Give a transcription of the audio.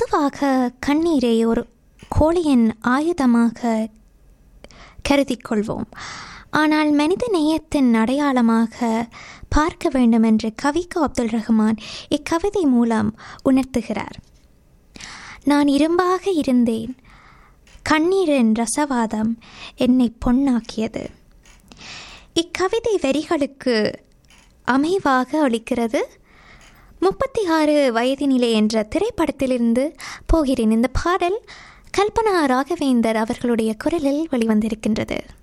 பொதுவாக கண்ணீரை ஒரு கோழியின் ஆயுதமாக கருதிக் கொள்வோம் ஆனால் மனித நேயத்தின் அடையாளமாக பார்க்க வேண்டும் என்று கவிக்கு அப்துல் ரஹ்மான் இக்கவிதை மூலம் உணர்த்துகிறார் நான் இரும்பாக இருந்தேன் கண்ணீரின் ரசவாதம் என்னை பொன்னாக்கியது இக்கவிதை வரிகளுக்கு அமைவாக அளிக்கிறது முப்பத்தி ஆறு வயதினிலே என்ற திரைப்படத்திலிருந்து போகிறேன் இந்த பாடல் கல்பனா ராகவேந்தர் அவர்களுடைய குரலில் வெளிவந்திருக்கின்றது